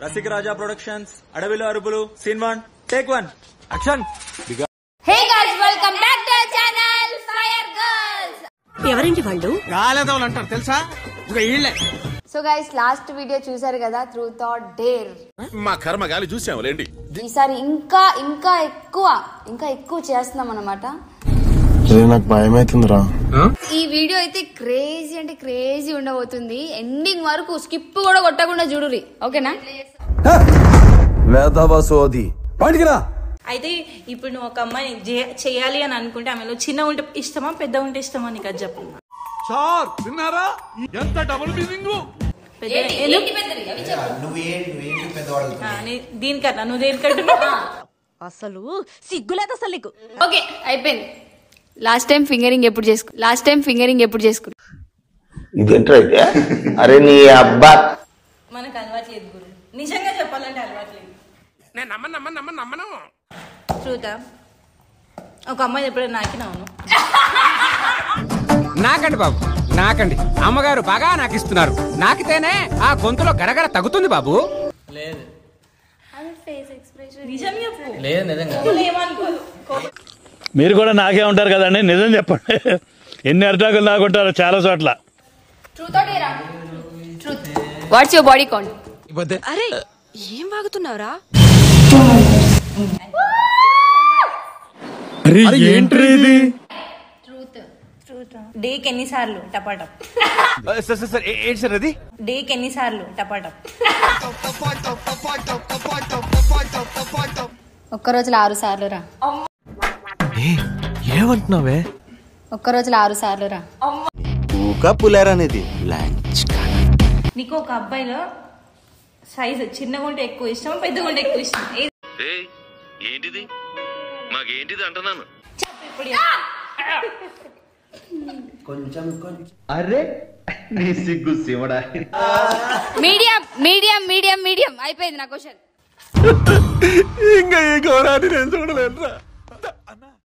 రసిక రాజా productions అడవిలో అరుపులు scene one take one action hey guys welcome back to channel fire girls ఎవరండి వాళ్ళు గాలేదవులు అంటారు తెలుసా ఇక వీళ్ళే సో గైస్ లాస్ట్ వీడియో చూసారు కదా త్రూ థాట్ డేర్ మా కర్మ గాలి చూసాములేండి ఈసారి ఇంకా ఇంకా ఎక్కువ ఇంకా ఎక్కువ చేస్తున్నాం అనమాట నాకు భయం అవుతుందిరా ఈ వీడియో అయితే క్రేజీ అంటే క్రేజీ ఉండబోతుంది ఎండింగ్ వరకు స్కిప్ కూడా కొట్టకుండా చూడురి ఓకేనా వేదవ సోది పండికిరా అయితే ఇప్పుడు నువ్వు ఒక అమ్మాయిని జే- చేయాలి అని అనుకుంటే ఆమెలో చిన్న ఉంటే ఇష్టమా పెద్ద ఉంటే ఇష్టమా నీకు అది చెప్పు సార్ విన్నారా ఎంత డబుల్ మీనింగ్ పెద్ద ఎందుకు? ఆ, నీ- దీనికన్నా నువ్వు దేనికంటున్నా అసలు సిగ్గులేదు అసలు నీకు ఓకే అయిపోయింది లాస్ట్ టైం ఫింగరింగ్ ఎప్పుడు చేసుకు లాస్ట్ టైం ఫింగరింగ్ ఎప్పుడు చేసుకు ఇదేంట్రా అయితే అరే నీ అబ్బా మనకు అలవాట్లేదు గురు నిజంగా చెప్పాలంటే అలవాట్లేదు నేను నమ్మను నమ్మను నమ్మను నమ్మను చూద్దా ఒక అమ్మాయి ఎప్పుడైనా నాకినావును నాకండి బాబు నాకండి అమ్మగారు బాగా నాకు ఇస్తున్నారు నాకితేనే ఆ గొంతులో గడగడ తగ్గుతుంది బాబు నిజం చెప్పు లేదు నిజంగా ఏమనుకోదు మీరు కూడా నాకే ఉంటారు కదండి నిజం చెప్పండి ఎన్ని అరిటాకులు నాకుంటారు చాలా చోట్ల వాట్స్ యువర్ బాడీ కౌంట్ అరే ఏం వాగుతున్నావురా ఏంటి ఇది డేకి ఎన్నిసార్లు టపాటప్ సార్ సార్ సార్ ఏంటి సార్ అది డేకి ఎన్నిసార్లు టపాటప్ ఒక్క రోజులో ఆరు సార్లు రా ఏమంటున్నావే ఒక్క రోజులో ఆరు సార్లు రా ఊకా పులేరనేది లంచ్ నీకు ఒక అబ్బాయిలో సైజు చిన్నగా ఉంటే ఎక్కువ ఇష్టం పెద్దగా ఉంటే ఎక్కువ ఇష్టం ఏది ఏంటిది మాకేంటిది అంటున్నాను చెప్పు ఇప్పుడు చెప్పు. మీడియం మీడియం మీడియం మీడియం అయిపోయింది నా క్వశ్చన్ ఇంకా ఈ ఘోరాన్ని నేను చూడలేనురా